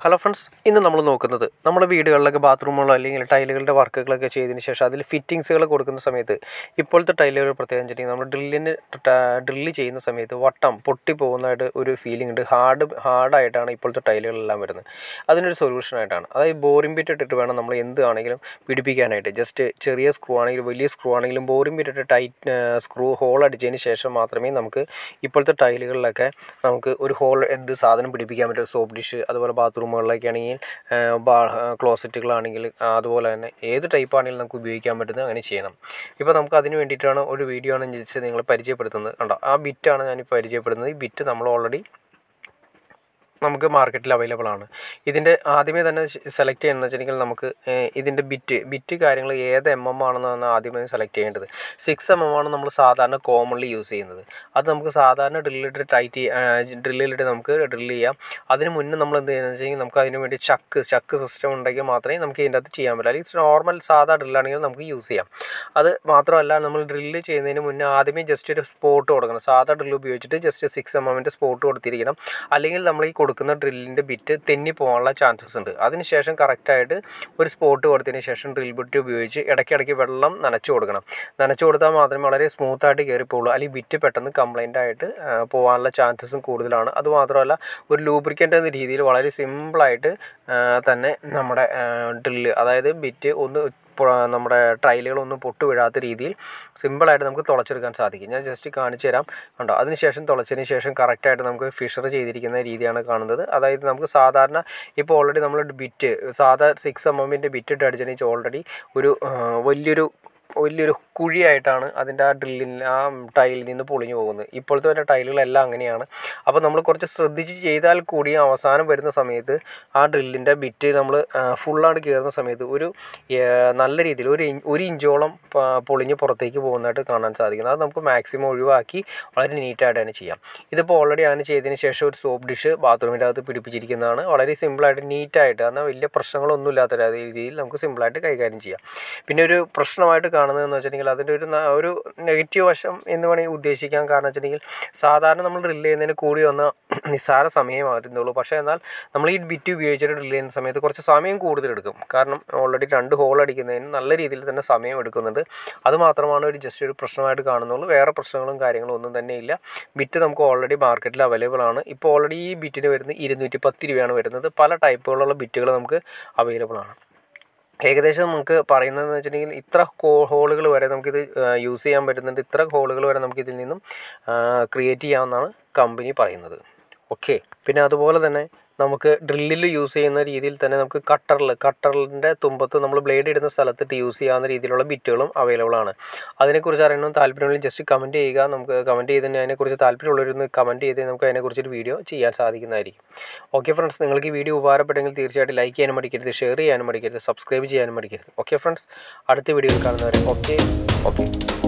hello friends ഇന്ന് നമ്മൾ നോക്കുന്നത് നമ്മുടെ വീടുകളിലൊക്കെ ബാത്റൂമുകളോ അല്ലെങ്കിൽ ടൈലുകളുടെ വർക്കുകളൊക്കെ ചെയ്തതിന് ശേഷം അതിൽ ഫിറ്റിങ്സുകൾ കൊടുക്കുന്ന സമയത്ത് ഇപ്പോഴത്തെ ടൈലുകൾ പ്രത്യേകം വെച്ചിട്ടുണ്ടെങ്കിൽ നമ്മൾ ഡ്രില്ലിന് ഡ്രില്ല് ചെയ്യുന്ന സമയത്ത് വട്ടം പൊട്ടി പോകുന്നതായിട്ട് ഒരു ഫീലിംഗ് ഉണ്ട് ഹാർഡ് ഹാർഡായിട്ടാണ് ഇപ്പോഴത്തെ ടൈലുകളെല്ലാം വരുന്നത് അതിനൊരു സൊല്യൂഷൻ ആയിട്ടാണ് അതായത് ബോറിംഗ് ബിറ്റ് ഇട്ടിട്ട് വേണം നമ്മൾ എന്ത് ആണെങ്കിലും പിടിപ്പിക്കാനായിട്ട് ജസ്റ്റ് ചെറിയ സ്ക്രൂ ആണെങ്കിലും വലിയ സ്ക്രൂ ആണെങ്കിലും ബോറിംഗ് ബിറ്റ് ഇട്ട് ടൈറ്റ് സ്ക്രൂ ഹോൾ അടിച്ചതിന് ശേഷം മാത്രമേ നമുക്ക് ഇപ്പോഴത്തെ ടൈലുകളിലൊക്കെ നമുക്ക് ഒരു ഹോൾ എന്ത് സാധനം പിടിപ്പിക്കാൻ പറ്റും സോപ്പ് ഡിഷ് അതുപോലെ ബാത്റൂമുകളിലൊക്കെ ആണെങ്കിൽ ക്ലോസറ്റുകളാണെങ്കിൽ അതുപോലെ തന്നെ ഏത് ടൈപ്പ് ആണെങ്കിലും നമുക്ക് ഉപയോഗിക്കാൻ പറ്റുന്നത് അങ്ങനെ ചെയ്യണം ഇപ്പോൾ നമുക്ക് അതിന് വേണ്ടിയിട്ടാണ് ഒരു വീഡിയോ ആണ് ജസ്റ്റ് നിങ്ങൾ പരിചയപ്പെടുത്തുന്നത് കണ്ടോ ആ ബിറ്റാണ് ഞാൻ പരിചയപ്പെടുന്നത് ഈ ബിറ്റ് നമ്മൾ ഓൾറെഡി നമുക്ക് മാർക്കറ്റിൽ അവൈലബിൾ ആണ് ഇതിൻ്റെ ആദ്യമേ തന്നെ സെലക്ട് ചെയ്യണമെന്ന് വെച്ചിട്ടുണ്ടെങ്കിൽ നമുക്ക് ഏഹ്, ഇതിൻ്റെ ബിറ്റ് ബിറ്റ് കാര്യങ്ങൾ ഏത് എം എം ആണെന്നാണ് ആദ്യമേ സെലക്ട് ചെയ്യേണ്ടത് സിക്സ് എം എം ആണ് നമ്മൾ സാധാരണ കോമൺലി യൂസ് ചെയ്യുന്നത് അത് നമുക്ക് സാധാരണ ഡ്രില്ലിട്ട് ടൈറ്റ് ഡ്രില്ലിലിട്ട് നമുക്ക് ഡ്രില്ല് ചെയ്യാം അതിന് മുന്നേ നമ്മൾ എന്ത് ചെയ്യുന്നത് വെച്ചാൽ നമുക്ക് അതിന് വേണ്ടി ചക്ക് ചക്ക് സിസ്റ്റം ഉണ്ടെങ്കിൽ മാത്രമേ നമുക്ക് ഇതിൻ്റെ അകത്ത് ചെയ്യാൻ പറ്റൂ അല്ലെങ്കിൽ നോർമൽ സാധാ ഡ്രില്ലാണെങ്കിൽ നമുക്ക് യൂസ് ചെയ്യാം അത് മാത്രമല്ല നമ്മൾ ഡ്രില്ല് ചെയ്യുന്നതിന് മുന്നേ ആദ്യമേ ജസ്റ്റ് ഒരു സ്പോട്ട് കൊടുക്കണം സാധാ ഡ്രില്ല് ഉപയോഗിച്ചിട്ട് ജസ്റ്റ് സിക്സ് എം എമ്മിൻ്റെ സ്പോട്ട് കൊടുത്തിരിക്കണം അല്ലെങ്കിൽ നമ്മൾ ഈ കൊടുക്കുന്ന ഡ്രില്ലിൻ്റെ ബിറ്റ് തെന്നി പോകാനുള്ള ചാൻസസ് ഉണ്ട് അതിനുശേഷം കറക്റ്റായിട്ട് ഒരു സ്പോട്ട് കൊടുത്തതിന് ശേഷം ഡ്രിൽ ബിറ്റ് ഉപയോഗിച്ച് ഇടയ്ക്കിടയ്ക്ക് വെള്ളം നനച്ചു കൊടുക്കണം നനച്ചു കൊടുത്താൽ മാത്രമേ വളരെ സ്മൂത്തായിട്ട് കയറിപ്പോളൂ അല്ലെങ്കിൽ ബിറ്റ് പെട്ടെന്ന് കംപ്ലൈൻ്റ് ആയിട്ട് ആ, പോകാനുള്ള ചാൻസസും കൂടുതലാണ് അതുമാത്രമല്ല ഒരു ലൂബ്രിക്കൻ്റ് എന്ന രീതിയിൽ വളരെ സിമ്പിളായിട്ട് ആ, തന്നെ നമ്മുടെ ഡ്രില്ല് അതായത് ബിറ്റ് ഒന്ന് പൊ- നമ്മുടെ ട്രയലുകളൊന്നും പൊട്ടു വീഴാത്ത രീതിയിൽ സിമ്പിളായിട്ട് നമുക്ക് തുളച്ചെടുക്കാൻ സാധിക്കും ഞാൻ ജസ്റ്റ് കാണിച്ചു തരാം കണ്ടോ അതിനുശേഷം തുളച്ചതിന് ശേഷം കറക്റ്റായിട്ട് നമുക്ക് ഫിഷർ ചെയ്തിരിക്കുന്ന രീതിയാണ് കാണുന്നത് അതായത് നമുക്ക് സാധാരണ ഇപ്പോൾ ഓൾറെഡി നമ്മൾ ബിറ്റ് സാധാ സിക്സ് എം എമ്മിൻ്റെ ബിറ്റ് ഇട്ട് അടിച്ചതിന് ഓൾറെഡി ഒരു ആ, വലിയൊരു വലിയൊരു കുഴിയായിട്ടാണ് അതിൻ്റെ ആ ഡ്രില്ലിൽ ആ ടൈലിൽ നിന്ന് പൊളിഞ്ഞു പോകുന്നത് ഇപ്പോഴത്തെ വരെ ടൈലുകളെല്ലാം അങ്ങനെയാണ് അപ്പോൾ നമ്മൾ കുറച്ച് ശ്രദ്ധിച്ച് ചെയ്താൽ കൂടി അവസാനം വരുന്ന സമയത്ത് ആ ഡ്രില്ലിൻ്റെ ബിറ്റ് നമ്മൾ ഫുള്ളായിട്ട് കയറുന്ന സമയത്ത് ഒരു ഏർ, നല്ല രീതിയിൽ ഒരു ഇഞ്ച് ഒരു ഇഞ്ചോളം പ- പൊളിഞ്ഞ് പുറത്തേക്ക് പോകുന്നതായിട്ട് കാണാൻ സാധിക്കുന്നത് അത് നമുക്ക് മാക്സിമം ഒഴിവാക്കി വളരെ നീറ്റായിട്ട് തന്നെ ചെയ്യാം ഇതിപ്പോൾ ഓൾറെഡി അങ്ങനെ ചെയ്തതിന് ശേഷം ഒരു സോപ്പ് ഡിഷ് ബാത്റൂമിൻ്റെ അകത്ത് പിടിപ്പിച്ചിരിക്കുന്നതാണ് വളരെ സിമ്പിളായിട്ട് നീറ്റായിട്ട് എന്നാൽ വലിയ പ്രശ്നങ്ങളൊന്നും ഇല്ലാത്ത രീതിയിൽ നമുക്ക് സിമ്പിളായിട്ട് കൈകാര്യം ചെയ്യാം പിന്നെ ഒരു പ്രശ്നമായിട്ട് കാണുന്നതെന്ന് വെച്ചിട്ടുണ്ടെങ്കിൽ അതിൻ്റെ ഒരു ന- ഒരു നെഗറ്റീവ് വശം എന്ന് വേണമെങ്കിൽ ഉദ്ദേശിക്കാൻ കാരണം വെച്ചിട്ടുണ്ടെങ്കിൽ സാധാരണ നമ്മൾ ഡ്രില്ല് ചെയ്യുന്നതിന് കൂടി വന്ന നിസ്സാര സമയമായിരുന്നുള്ളൂ പക്ഷേ എന്നാൽ നമ്മൾ ഈ ബിറ്റ് ഉപയോഗിച്ചിട്ട് ഡ്രില്ല് ചെയ്യുന്ന സമയത്ത് കുറച്ച് സമയം കൂടുതലെടുക്കും കാരണം ഓൾറെഡി രണ്ട് ഹോൾ അടിക്കുന്നതിന് നല്ല രീതിയിൽ തന്നെ സമയം എടുക്കുന്നുണ്ട് അത് മാത്രമാണ് ഒരു ജസ്റ്റ് ഒരു പ്രശ്നമായിട്ട് കാണുന്നുള്ളൂ വേറെ പ്രശ്നങ്ങളും കാര്യങ്ങളും ഒന്നും തന്നെ ഇല്ല ബിറ്റ് നമുക്ക് ഓൾറെഡി മാർക്കറ്റിൽ അവൈലബിൾ ആണ് ഇപ്പോൾ ഓൾറെഡി ഈ ബിറ്റിന് വരുന്നത് ഇരുന്നൂറ്റി പത്ത് രൂപയാണ് വരുന്നത് പല ടൈപ്പുകളുള്ള ബിറ്റുകൾ നമുക്ക് അവൈലബിൾ ആണ് ഏകദേശം നമുക്ക് പറയുന്നതെന്ന് വെച്ചിട്ടുണ്ടെങ്കിൽ ഇത്ര ഹോളുകൾ വരെ നമുക്കിത് യൂസ് ചെയ്യാൻ പറ്റുന്നുണ്ട് ഇത്ര ഹോളുകൾ വരെ നമുക്ക് ഇതിൽ നിന്നും ക്രിയേറ്റ് ചെയ്യാമെന്നാണ് കമ്പനി പറയുന്നത് ഓക്കെ പിന്നെ അതുപോലെ തന്നെ നമുക്ക് ഡ്രില്ലിൽ യൂസ് ചെയ്യുന്ന രീതിയിൽ തന്നെ നമുക്ക് കട്ടറിൽ കട്ടറിൻ്റെ തുമ്പത്ത് നമ്മൾ ബ്ലേഡ് ഇടുന്ന സ്ഥലത്തിട്ട് യൂസ് ചെയ്യാവുന്ന രീതിയിലുള്ള ബിറ്റുകളും അവൈലബിൾ ആണ് അതിനെക്കുറിച്ച് അറിയണം താല്പര്യമുണ്ടെങ്കിൽ ജസ്റ്റ് കമൻറ്റ് ചെയ്യുക നമുക്ക് കമൻറ്റ് ചെയ്ത് തന്നെ അതിനെക്കുറിച്ച് താല്പര്യമുള്ളവരൊന്ന് കമൻറ്റ് ചെയ്ത് നമുക്ക് അതിനെക്കുറിച്ചൊരു വീഡിയോ ചെയ്യാൻ സാധിക്കുന്നതായിരിക്കും ഓക്കെ ഫ്രണ്ട്സ് നിങ്ങൾക്ക് ഈ വീഡിയോ ഉപകാരപ്പെട്ടെങ്കിൽ തീർച്ചയായിട്ടും ലൈക്ക് ചെയ്യാനും മടിക്കരുത് ഷെയർ ചെയ്യാനും മടിക്കരുത് സബ്സ്ക്രൈബ് ചെയ്യാനും മടിക്കരുത് ഓക്കെ ഫ്രണ്ട്സ് അടുത്ത വീഡിയോയിൽ കാണുന്നവരെ ഓക്കെ ഓക്കെ